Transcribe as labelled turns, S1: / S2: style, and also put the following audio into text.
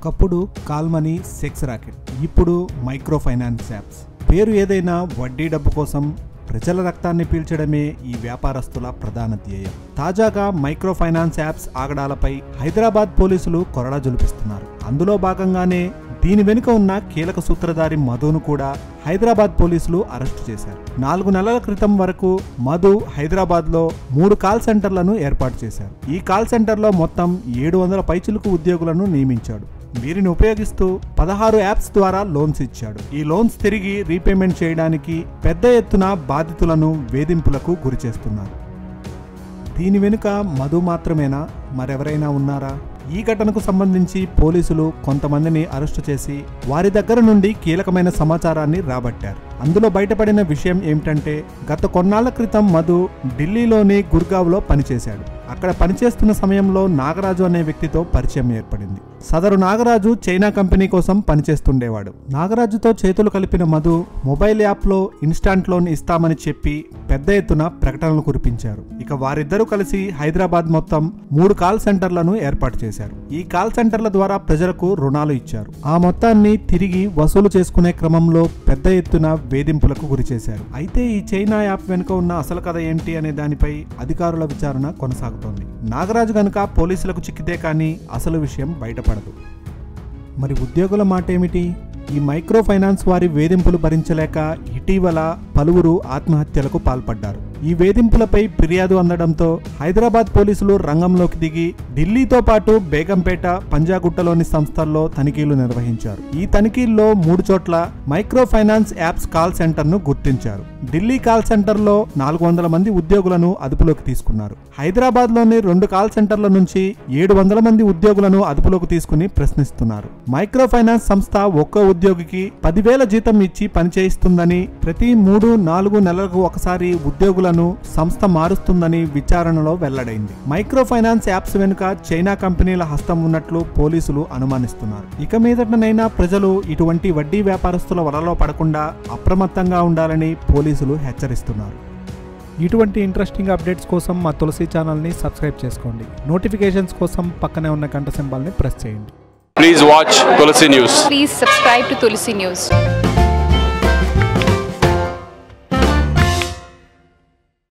S1: ఒకప్పుడు call money sex racket ఇప్పుడు micro finance apps పేరు ఏదైనా వడ్డీ డబ్బు కోసం ప్రజల రక్తాన్ని పీల్చడమే ఈ వ్యాపారస్తుల ప్రధాన ధ్యేయం తాజాగా మైక్రో ఫైనాన్స్ యాప్స్ ఆగడాలపై హైదరాబాద్ పోలీసులు కొరడా జులిపిస్తున్నారు అందులో భాగంగానే దీని వెనుక ఉన్న కీలక సూత్రధారి మధును కూడా హైదరాబాద్ పోలీసులు అరెస్టు చేశారు నాలుగు నెలల క్రితం వరకు మధు హైదరాబాద్లో మూడు కాల్ సెంటర్లను ఏర్పాటు చేశారు ఈ కాల్ సెంటర్లో మొత్తం ఏడు వందల పైచులకు ఉద్యోగులను నియమించాడు వీరిని ఉపయోగిస్తూ పదహారు యాప్స్ ద్వారా లోన్స్ ఇచ్చాడు ఈ లోన్స్ తిరిగి రీపేమెంట్ చేయడానికి పెద్ద ఎత్తున బాధితులను వేధింపులకు గురి చేస్తున్నారు దీని వెనుక మధు మాత్రమేనా మరెవరైనా ఉన్నారా ఈ ఘటనకు సంబంధించి పోలీసులు కొంతమందిని అరెస్టు చేసి వారి దగ్గర నుండి కీలకమైన సమాచారాన్ని రాబట్టారు అందులో బయటపడిన విషయం ఏమిటంటే గత కొన్నాళ్ల క్రితం మధు ఢిల్లీలోని గుర్గావ్లో పనిచేశాడు అక్కడ పనిచేస్తున్న సమయంలో నాగరాజు అనే వ్యక్తితో పరిచయం ఏర్పడింది సదరు నాగరాజు చైనా కంపెనీ కోసం పనిచేస్తుండేవాడు నాగరాజుతో చేతులు కలిపిన మధు మొబైల్ యాప్లో ఇన్స్టాంట్ లోన్ ఇస్తామని చెప్పి పెద్ద ఎత్తున ప్రకటనలు కురిపించారు ఇక వారిద్దరూ కలిసి హైదరాబాద్ మొత్తం మూడు కాల్ సెంటర్లను ఏర్పాటు చేశారు ఈ కాల్ సెంటర్ల ద్వారా ప్రజలకు రుణాలు ఇచ్చారు ఆ మొత్తాన్ని తిరిగి వసూలు చేసుకునే క్రమంలో పెద్ద ఎత్తున వేధింపులకు గురి చేశారు అయితే ఈ చైనా యాప్ వెనుక ఉన్న అసలు కథ ఏంటి అనే దానిపై అధికారుల విచారణ కొనసాగుతోంది నాగరాజు గనుక పోలీసులకు చిక్కితే కానీ అసలు విషయం బయటపడదు మరి ఉద్యోగుల మాట ఏమిటి ఈ మైక్రో ఫైనాన్స్ వారి వేధింపులు భరించలేక ఇటీవల పలువురు ఆత్మహత్యలకు పాల్పడ్డారు ఈ వేధింపులపై ఫిర్యాదు అందడంతో హైదరాబాద్ పోలీసులు రంగంలోకి దిగి ఢిల్లీతో పాటు బేగంపేట పంజాగుట్టలోని సంస్థల్లో తనిఖీలు నిర్వహించారు ఈ తనిఖీల్లో మూడు చోట్ల మైక్రో ఫైనాన్స్ యాప్స్ కాల్ సెంటర్ను గుర్తించారు ఢిల్లీ కాల్ సెంటర్లో నాలుగు వందల మంది ఉద్యోగులను అదుపులోకి తీసుకున్నారు హైదరాబాద్లోని రెండు కాల్ సెంటర్ల నుంచి ఏడు వందల మంది ఉద్యోగులను అదుపులోకి తీసుకుని ప్రశ్నిస్తున్నారు మైక్రో ఫైనాన్స్ సంస్థ ఒక్కో ఉద్యోగికి పదివేల జీతం ఇచ్చి పనిచేయిస్తుందని ప్రతి మూడు నాలుగు నెలలకు ఒకసారి ఉద్యోగులను సంస్థ మారుస్తుందని విచారణలో వెల్లడైంది మైక్రో ఫైనాన్స్ యాప్స్ వెనుక చైనా కంపెనీల హస్తం ఉన్నట్లు పోలీసులు అనుమానిస్తున్నారు ఇక మీదటనైనా ప్రజలు ఇటువంటి వడ్డీ వ్యాపారస్తుల వలలో పడకుండా అప్రమత్తంగా ఉండాలని పోలీసులు హెచ్చరిస్తున్నారు ఇటువంటి ఇంట్రెస్టింగ్ అప్డేట్స్ కోసం మా తులసి ఛానల్ని సబ్స్క్రైబ్ చేసుకోండి నోటిఫికేషన్స్ కోసం పక్కనే ఉన్న గంట సింబల్ని ప్రెస్ చేయండి
S2: Please watch Tulsi News.
S3: Please subscribe to Tulsi News.